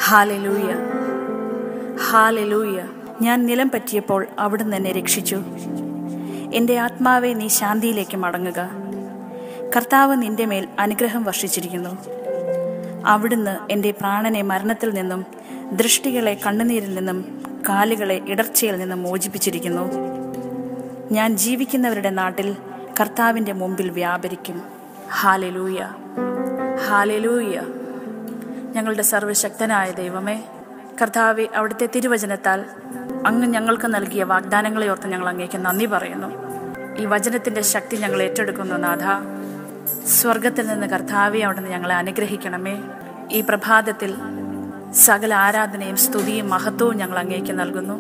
hallelujah hallelujah ഞാൻ നിലം പറ്റിയപ്പോൾ അവിടുന്ന് എന്നെ രക്ഷിച്ചു എൻ്റെ ആത്മാവെ നീ ശാന്തിയിലേക്ക് മടങ്ങുക കർത്താവ് നിന്റെ മേൽ അനുഗ്രഹം വർഷിച്ചിരിക്കുന്നു അവിടുന്ന് എൻ്റെ പ്രാണനെ മരണത്തിൽ നിന്നും ദൃഷ്ടികളെ കണ്ണുനീരിൽ നിന്നും കാലുകളെ ഇടർച്ചയിൽ നിന്നും മോചിപ്പിച്ചിരിക്കുന്നു ഞാൻ ജീവിക്കുന്നവരുടെ നാട്ടിൽ കർത്താവിൻ്റെ മുമ്പിൽ വ്യാപരിക്കും ഹാലലൂയ ഹാലലൂയ ഞങ്ങളുടെ സർവശക്തനായ ദൈവമേ കർത്താവെ അവിടുത്തെ തിരുവചനത്താൽ അങ്ങ് ഞങ്ങൾക്ക് നൽകിയ വാഗ്ദാനങ്ങളെ ഓർത്ത് ഞങ്ങൾ അങ്ങേക്ക് നന്ദി പറയുന്നു ഈ വചനത്തിൻ്റെ ശക്തി ഞങ്ങൾ ഏറ്റെടുക്കുന്നു നാഥ സ്വർഗത്തിൽ നിന്ന് കർത്താവെ അവിടുന്ന് ഞങ്ങളെ അനുഗ്രഹിക്കണമേ ഈ പ്രഭാതത്തിൽ സകല ആരാധനയും സ്തുതിയും മഹത്വവും ഞങ്ങൾ അങ്ങേക്ക് നൽകുന്നു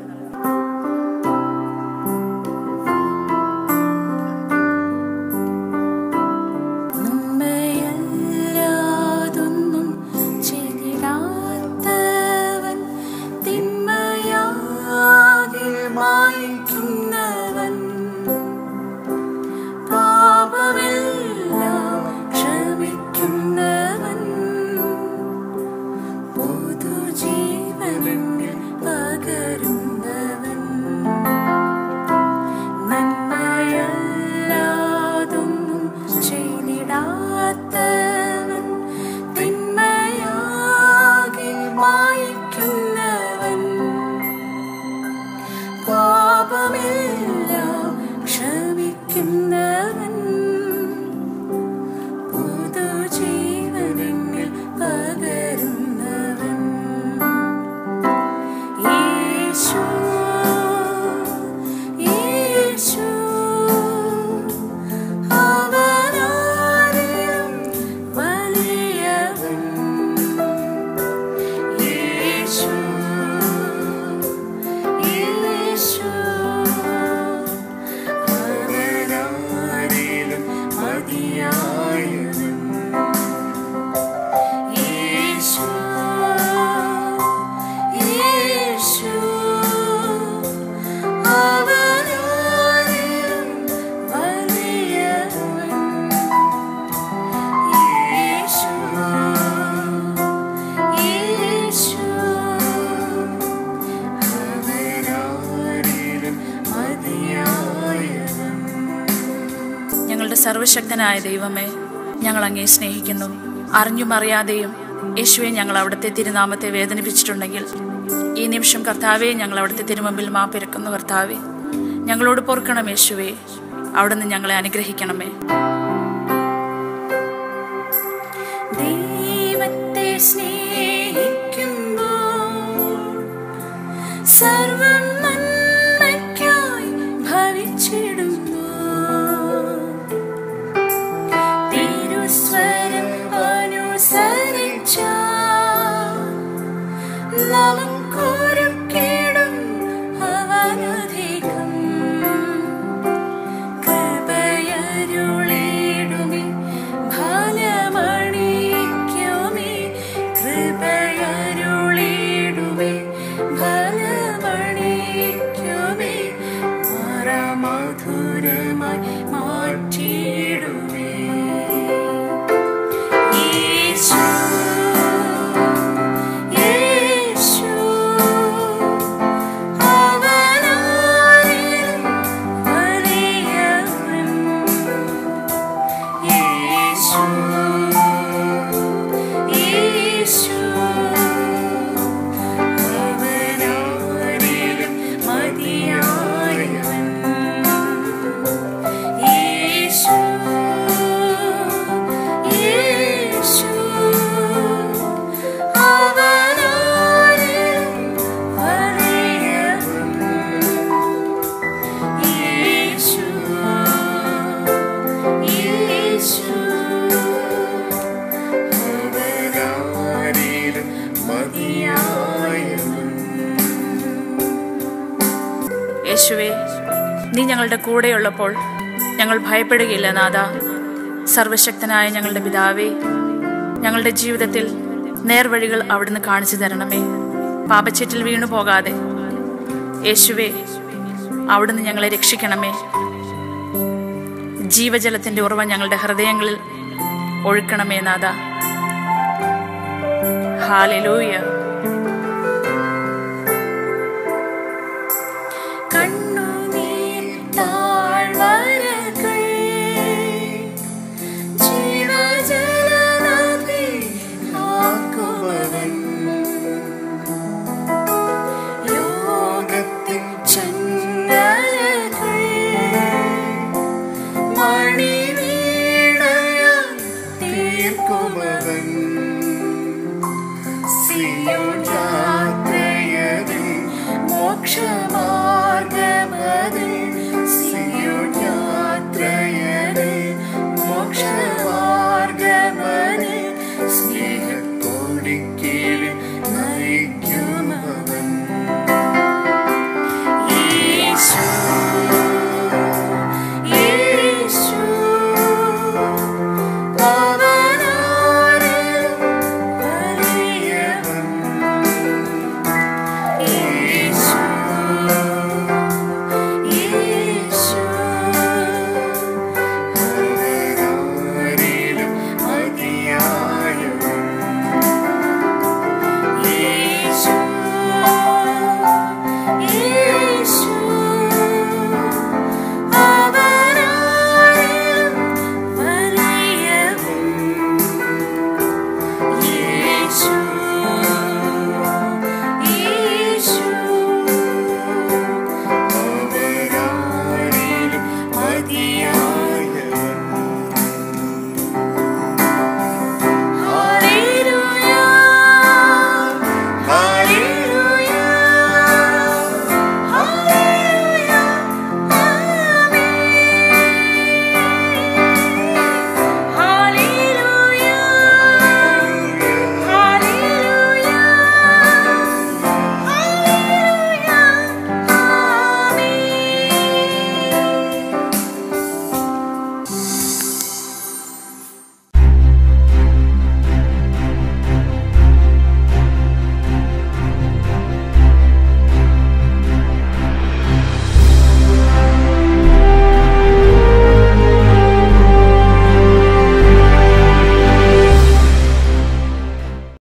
നന്മയല്ലാതൊന്നും ചെയ്തിടാത്തവൻ തിന്മയാകിൽ മായ്ക്കുന്നവൻ പാപമെല്ലാം ക്ഷമിക്കുന്നവൻ പുതുജീവനിൽ പകരുന്നവൻ നന്മയല്ലാതൊന്നും ചെയ്തിടാത്തവൻ തിന്മയാകെ മായ്ക്കുന്നവൻ പാപമെല്ലാം ക്ഷമിക്കുന്നവൻ പുതുജീവനിൽ പകരുന്നവൻ യേശു യേശു അവനാരും വലിയവൻ യേശു യേശു അവനാരിലും മതിയായവൻ യേശു യേശു അവനാരിലും വലിയവൻ യേശു യേശു അവനാരിലും മതിയായവൻ ഞങ്ങളുടെ സർവശക്തനായ ദൈവമേ ഞങ്ങൾ അങ്ങേ സ്നേഹിക്കുന്നു അറിഞ്ഞും അറിയാതെയും യേശുവെ ഞങ്ങൾ അവിടുത്തെ തിരുനാമത്തെ വേദനിപ്പിച്ചിട്ടുണ്ടെങ്കിൽ ഈ നിമിഷം കർത്താവെ ഞങ്ങൾ അവിടുത്തെ തിരുമുമ്പിൽ മാപ്പിരക്കുന്നു കർത്താവെ ഞങ്ങളോട് പൊറുക്കണം യേശുവെ അവിടുന്ന് ഞങ്ങളെ അനുഗ്രഹിക്കണമേ ദൈവത്തെ സ്നേഹിക്കുമ്പോൾ സർവം നന്മയ്ക്കായി ഭവിച്ചിടുന്നു തിരുസ്വരം അനുസരിച്ച നമുക്കൊരു കേടും അവനധികം കൃപയരുളിടുമേ ഫലമണിക്കുമേ കൃപയരുളിടുമേ ഫലമണിക്കുമേ മധുരമായി മാറ്റിയിടുമേ യേശു യേശു അവനാരിലും വലിയവൻ യേശു യേശു അവനാരിലും മതിയായവൻ യേശു യേശു അവനാരിലും വലിയവൻ യേശു യേശു അവനാരിലും മതിയായവൻ യേശുവെ നീ ഞങ്ങളുടെ കൂടെയുള്ളപ്പോൾ ഞങ്ങൾ ഭയപ്പെടുകയില്ല നാഥ സർവശക്തനായ ഞങ്ങളുടെ പിതാവേ ഞങ്ങളുടെ ജീവിതത്തിൽ നേർവഴികൾ അവിടുന്ന് കാണിച്ചു തരണമേ പാപച്ചേറ്റിൽ വീണു പോകാതെ യേശുവെ അവിടുന്ന് ഞങ്ങളെ രക്ഷിക്കണമേ ജീവജലത്തിന്റെ ഉറവ ഞങ്ങളുടെ ഹൃദയങ്ങളിൽ ഒഴുക്കണമേ നാഥ ഹാലലൂയ സിയോൻ യാത്രയതിൽ മോക്ഷമാർഗമതിൽ സിയോൻ യാത്രയതിൽ മോക്ഷമാർഗമതിൽ സ്നേഹത്തോടിക്കീഴിൽ നയിക്കുമവൻ യേശു യേശു അവനാരിലും വലിയവൻ യേശു യേശു അവനാരിലും മതിയായവൻ യേശു യേശു അവനാരിലും വലിയവൻ യേശു